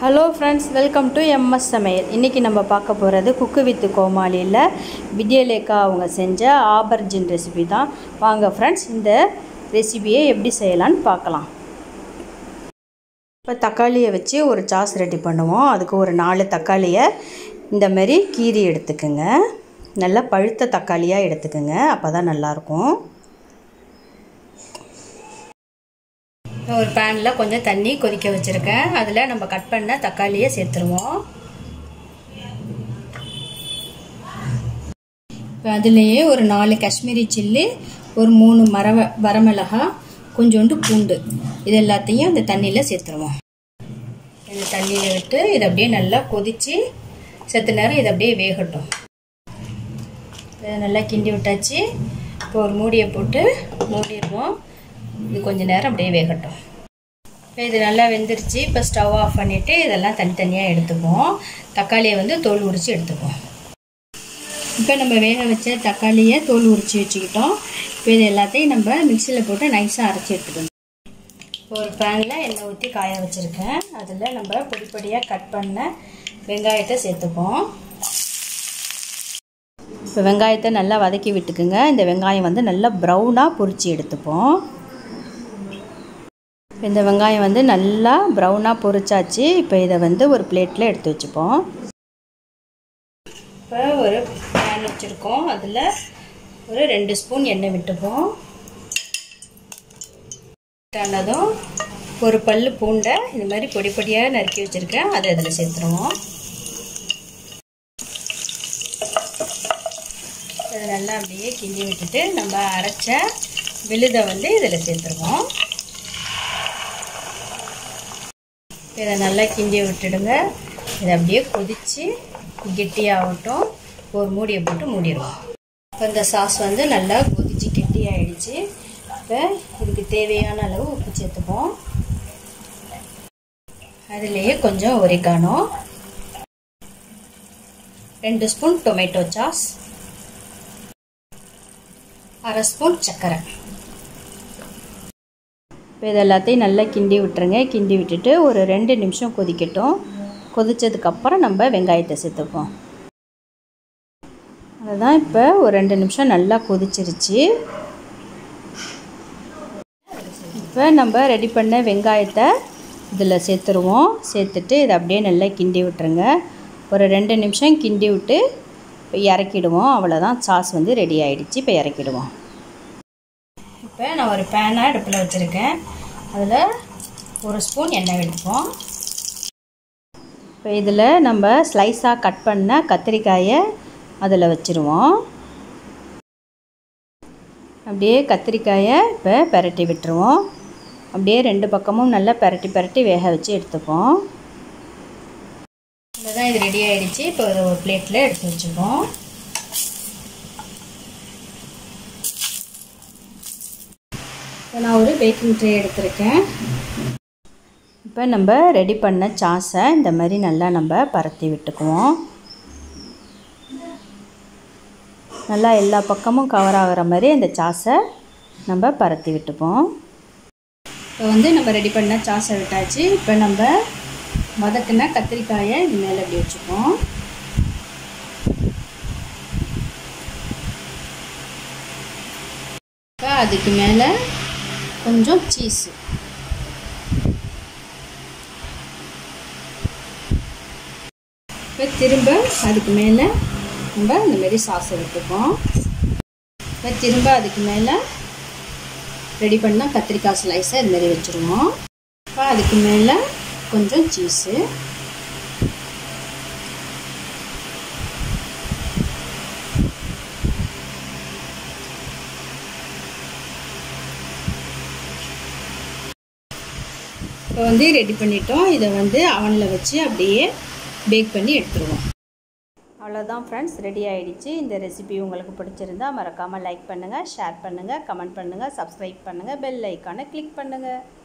hello friends welcome to MS சமையல் இன்றைக்கி நம்ம பார்க்க போகிறது குக்கு வித்து கோமாளியில் வித்யலேகா அவங்க செஞ்ச ஆபர்ஜின் ரெசிபி தான் வாங்க ஃப்ரெண்ட்ஸ் இந்த ரெசிபியை எப்படி செய்யலான்னு பார்க்கலாம் இப்போ தக்காளியை வச்சு ஒரு சாஸ் ரெடி பண்ணுவோம் அதுக்கு ஒரு நாலு தக்காளியை இந்த மாதிரி கீரி எடுத்துக்கோங்க நல்லா பழுத்த தக்காளியாக எடுத்துக்கோங்க அப்போ தான் நல்லாயிருக்கும் ஒரு பேனில் கொஞ்சம் தண்ணி கொதிக்க வச்சுருக்கேன் அதில் நம்ம கட் பண்ண தக்காளியை சேர்த்துருவோம் இப்போ அதுலேயே ஒரு நாலு காஷ்மீரி சில்லி ஒரு மூணு மர வரமிளகா கொஞ்சோண்டு பூண்டு இது எல்லாத்தையும் இந்த தண்ணியில் சேர்த்துருவோம் இந்த தண்ணியில் விட்டு இதை அப்படியே நல்லா கொதித்து செத்த நேரம் இதை அப்படியே வேகட்டும் இதை நல்லா கிண்டி விட்டாச்சு இப்போ ஒரு மூடியை போட்டு மூடிடுவோம் இது கொஞ்சம் நேரம் அப்படியே வேகட்டும் இப்போ இது நல்லா வெந்துருச்சு இப்போ ஸ்டவ் ஆஃப் பண்ணிவிட்டு இதெல்லாம் தனித்தனியாக எடுத்துக்குவோம் தக்காளியை வந்து தோல் உரித்து எடுத்துக்குவோம் இப்போ நம்ம வேக வச்ச தக்காளியை தோல் உரித்து வச்சுக்கிட்டோம் இப்போ இது எல்லாத்தையும் நம்ம மிக்சியில் போட்டு நைஸாக அரைச்சி எடுத்துக்கணும் ஒரு பேனில் எண்ணெய் ஊற்றி காய வச்சுருக்கேன் அதில் நம்ம பொடி பொடியாக கட் பண்ண வெங்காயத்தை சேர்த்துப்போம் இப்போ வெங்காயத்தை நல்லா வதக்கி விட்டுக்குங்க இந்த வெங்காயம் வந்து நல்லா ப்ரௌனாக பொரித்து எடுத்துப்போம் இந்த வெங்காயம் வந்து நல்லா ப்ரௌனாக பொரிச்சாச்சு இப்போ இதை வந்து ஒரு பிளேட்டில் எடுத்து வச்சுப்போம் இப்போ ஒரு பேன் வச்சுருக்கோம் அதில் ஒரு ரெண்டு ஸ்பூன் எண்ணெய் விட்டுப்போம் ஆனதும் ஒரு பல் பூண்டை இந்த மாதிரி பொடி பொடியாக நறுக்கி வச்சுருக்கேன் அதை அதில் சேர்த்துருவோம் அதை நல்லா அப்படியே கிண்டி விட்டுட்டு நம்ம அரைச்ச விழுதை வந்து இதில் சேர்த்துருவோம் இதை நல்லா கிண்டி விட்டுடுங்க இதை அப்படியே கொதித்து கெட்டியாகட்டும் ஒரு மூடியை போட்டு மூடிடுவோம் இப்போ இந்த சாஸ் வந்து நல்லா கொதித்து கெட்டியாகிடுச்சு இப்போ இதுக்கு தேவையான அளவு உப்பு சேர்த்துப்போம் அதுலேயே கொஞ்சம் ஒரிகானோ ரெண்டு ஸ்பூன் டொமேட்டோ சாஸ் அரை ஸ்பூன் சர்க்கரை இப்போ இது எல்லாத்தையும் நல்லா கிண்டி விட்டுருங்க கிண்டி விட்டுட்டு ஒரு ரெண்டு நிமிஷம் கொதிக்கட்டும் கொதித்ததுக்கப்புறம் நம்ம வெங்காயத்தை சேர்த்துப்போம் அதுதான் இப்போ ஒரு ரெண்டு நிமிஷம் நல்லா கொதிச்சிருச்சு இப்போ நம்ம ரெடி பண்ண வெங்காயத்தை இதில் சேர்த்துருவோம் சேர்த்துட்டு இதை அப்படியே நல்லா கிண்டி விட்டுருங்க ஒரு ரெண்டு நிமிஷம் கிண்டி விட்டு இப்போ இறக்கிடுவோம் அவ்வளோதான் சாஸ் வந்து ரெடி ஆகிடுச்சு இப்போ இறக்கிடுவோம் இப்போ நான் ஒரு பேனாக அடுப்பில் வச்சுருக்கேன் அதில் ஒரு ஸ்பூன் எண்ணெய் எடுப்போம் இப்போ இதில் நம்ம ஸ்லைஸாக கட் பண்ண கத்திரிக்காயை அதில் வச்சுருவோம் அப்படியே கத்திரிக்காயை இப்போ பெரட்டி விட்டுருவோம் அப்படியே ரெண்டு பக்கமும் நல்லா பெரட்டி பெரட்டி வேக வச்சு எடுத்துப்போம் இவ்வளோதான் இது ரெடி ஆகிடுச்சு இப்போ ஒரு பிளேட்டில் எடுத்து வச்சுப்போம் இப்போ நான் ஒரு பேக்கிங் ட்ரே எடுத்திருக்கேன் இப்போ நம்ம ரெடி பண்ண சாஸை இந்த மாதிரி நல்லா நம்ம பரத்தி விட்டுக்குவோம் நல்லா எல்லா பக்கமும் கவர் ஆகிற மாதிரி அந்த சாஸை நம்ம பரத்தி விட்டுப்போம் இப்போ வந்து நம்ம ரெடி பண்ண சாஸை விட்டாச்சு இப்போ நம்ம வதக்கின கத்திரிக்காயை இது மேலே அப்படி வச்சுப்போம் இப்போ அதுக்கு மேலே கொஞ்சம் சீஸு இப்போ திரும்ப அதுக்கு மேலே நம்ம இந்த மாதிரி சாஸை விட்டுப்போம் இப்போ திரும்ப அதுக்கு மேலே ரெடி பண்ணால் கத்திரிக்காய் ஸ்லைஸை இது மாதிரி வச்சுருவோம் இப்போ அதுக்கு மேலே கொஞ்சம் சீஸு இப்போ வந்து ரெடி பண்ணிட்டோம் இதை வந்து அவனில் வச்சு அப்படியே பேக் பண்ணி எடுத்துருவோம் அவ்வளோதான் ஃப்ரெண்ட்ஸ் ரெடி ஆகிடுச்சு இந்த ரெசிபி உங்களுக்கு பிடிச்சிருந்தா மறக்காமல் லைக் பண்ணுங்கள் ஷேர் பண்ணுங்கள் கமெண்ட் பண்ணுங்கள் சப்ஸ்கிரைப் பண்ணுங்கள் பெல் ஐக்கானை கிளிக் பண்ணுங்கள்